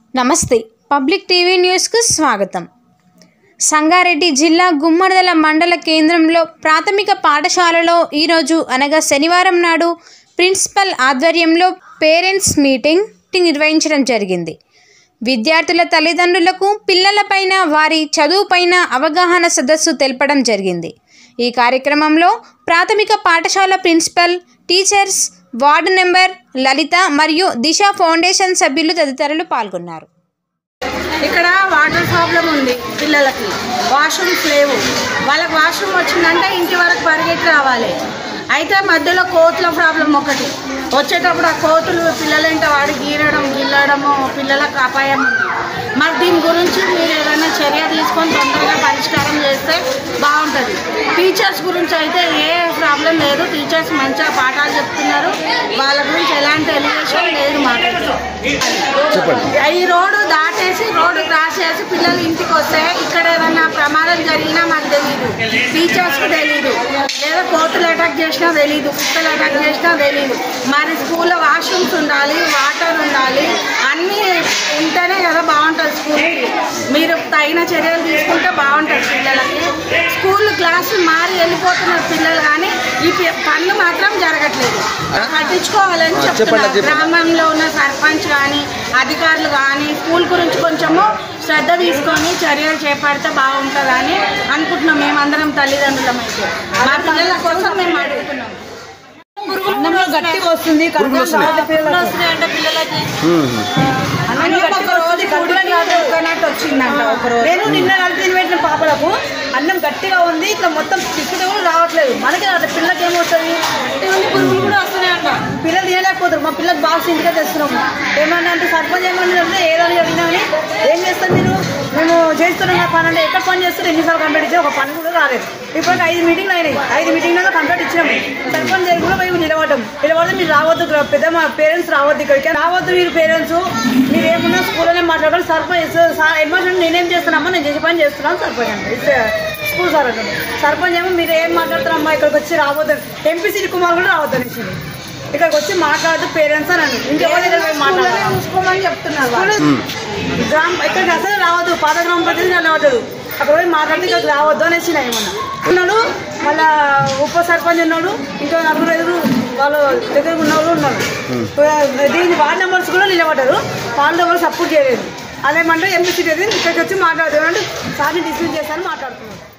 నమస్తే public TV న్యూస్కు స్వాగతం సంగారెడ్డి జిల్లా గుమ్మడిదల మండల కేంద్రంలో ప్రాథమిక పాఠశాలలో ఈరోజు అనగా శనివారం నాడు ప్రిన్సిపల్ ఆధ్వర్యంలో పేరెంట్స్ మీటింగ్ నిర్వహించడం జరిగింది విద్యార్థుల తల్లిదండ్రులకు పిల్లలపైన వారి చదువుపైన అవగాహన సదస్సు తెలపడం జరిగింది ఈ కార్యక్రమంలో ప్రాథమిక పాఠశాల principal teachers ward number Lalitha మరియు దిశ ఫౌండేషన్ సభ్యులు తదితరులు పాల్గొన్నారు ఇక్కడ వాటర్ ప్రాబ్లం ఉంది పిల్లలకి వాష్రూమ్స్ లేవు వాళ్ళకి వాష్రూమ్ వచ్చిందంటే ఇంటి వరకు పరిగెత్తి రావాలి అయితే మధ్యలో కోతుల ప్రాబ్లం ఒకటి వచ్చేటప్పుడు ఆ కోతులు పిల్లలంటే వాడి గీరడం గిల్లడము పిల్లలకు అపాయం ఉంది మరి దీని గురించి మీరు ఏదైనా చర్య తీసుకొని తొందరగా పరిష్కారం చేస్తే బాగుంటుంది టీచర్స్ గురించి అయితే ఏ ప్రాబ్లం లేదు టీచర్స్ మంచిగా పాఠాలు చెప్తున్నారు వాళ్ళ గురించి ఎలాంటి ఎలిగేషన్ లేదు మాకు ఈ రోడ్డు దాటేసి రోడ్డు క్రాస్ చేసి పిల్లలు ఇంటికి వస్తే ఇక్కడ ఏదైనా ప్రమాదం జరిగినా మాకు తెలియదు టీచర్స్కి తెలియదు లేదా కోతులు అటాక్ చేసినా తెలియదు కుక్కలు అటాక్ చేసినా తెలియదు మరి స్కూల్లో వాష్రూమ్స్ ఉండాలి వాటర్ ఉండాలి అన్నీ ఉంటేనే కదా బాగుంటుంది స్కూల్కి మీరు తగిన చర్యలు తీసుకుంటే బాగుంటుంది పిల్లలకి స్కూల్ క్లాసులు మారి వెళ్ళిపోతున్నారు పిల్లలు కానీ ఈ పి- పనులు మాత్రం జరగట్లేదు పట్టించుకోవాలని చెప్తున్నారు గ్రామంలో ఉన్న సర్పంచ్ కానీ అధికారులు కానీ స్కూల్ గురించి కొంచెము శ్రద్ధ తీసుకొని చర్యలు చేపడితే బాగుంటుందని అనుకుంటున్నాం మేమందరం తల్లిదండ్రులం అయితే మా పిల్లల కోసం మేము అడుగుతున్నాం అన్నంలో గట్టిగా వస్తుంది కడుపులో రాదు పిల్లలకు. అంటే పిల్లలకి అన్నం ఒక రోజు ఉడకనట్టు వచ్చిందంట ఒక రోజు నేను నిన్న నడిపి పెట్టిన పాపలకు అన్నం గట్టిగా ఉంది ఇట్లా మొత్తం తిప్పుతే కూడా రావట్లేదు మనకి రావట్లేదు పిల్లలకి ఏమవుతుంది పురుగులు కూడా వస్తున్నాయంట పిల్లలు తినలేకపోతారు మా పిల్లలకు బాక్స్ ఇంటికే తెస్తున్నాము ఏమన్నా అంటే సర్పంచ్ ఏమన్నా అంటే ఏదని అడిగినా అని ఏం చేస్తారు మీరు మేము చేస్తున్నాం కదా పని అంటే ఎక్కడ పని చేస్తారు ఎన్నిసార్లు కంప్లీట్ ఇచ్చారు ఒక పని కూడా రాలేదు ఇప్పటికి ఐదు మీటింగ్లు అయినాయి ఐదు మీటింగ్లలో కంప్లీట్ ఇచ్చినాము సర్పంచ్ దగ్గర కూడా మేము నిలబడటం నిలబడితే మీరు రావద్దు ఇక్కడ పెద్ద మా పేరెంట్స్ రావద్దు ఇక్కడికి రావద్దు మీరు పేరెంట్స్ మీరు ఏమున్నా స్కూల్లోనే మాట్లాడాలి సర్పంచ్ హెడ్ మాస్టర్ నేనేం చేస్తున్నామా నేను చేసే పని చేస్తున్నాను సర్పంచ్ అంటే ఇట్స్ స్కూల్ సార్ అంటే సర్పంచ్ ఏమో మీరు ఏం మాట్లాడుతున్నారమ్మా ఇక్కడికి వచ్చి రావద్దు ఎంపీసీ కుమార్ కూడా రావద్దు అనేసి ఇక్కడికి వచ్చి మాట్లాడదు పేరెంట్స్ అని అన్నారు ఇంకెవరి దగ్గర పోయి మాట్లాడాలి చూసుకోమని చెప్తున్నారు వాళ్ళు. గ్రామ ఇక్కడికి అసలు రావద్దు పాత గ్రామ ప్రతినిధి నిలబడ్డాడు అక్కడ పోయి మాట్లాడితే ఇక్కడికి రావద్దు అనేసి ఏమన్నా ఉన్నాడు మళ్ళా ఉప సర్పంచ్ ఉన్నాడు ఇంకా నలుగురు ఐదుగురు వాళ్ళు దగ్గర ఉన్న వాళ్ళు ఉన్నారు దీని వార్డ్ నెంబర్స్ కూడా నిలబడ్డారు వాళ్ళు ఎవరు సపోర్ట్ చేయలేదు అదేమంటే ఎంపీ సీట్ ఇక్కడికి వచ్చి మాట్లాడుతున్నారు అంటే సార్ని డిస్మిస్ చేస్తారని మాట్లాడుతున్నారు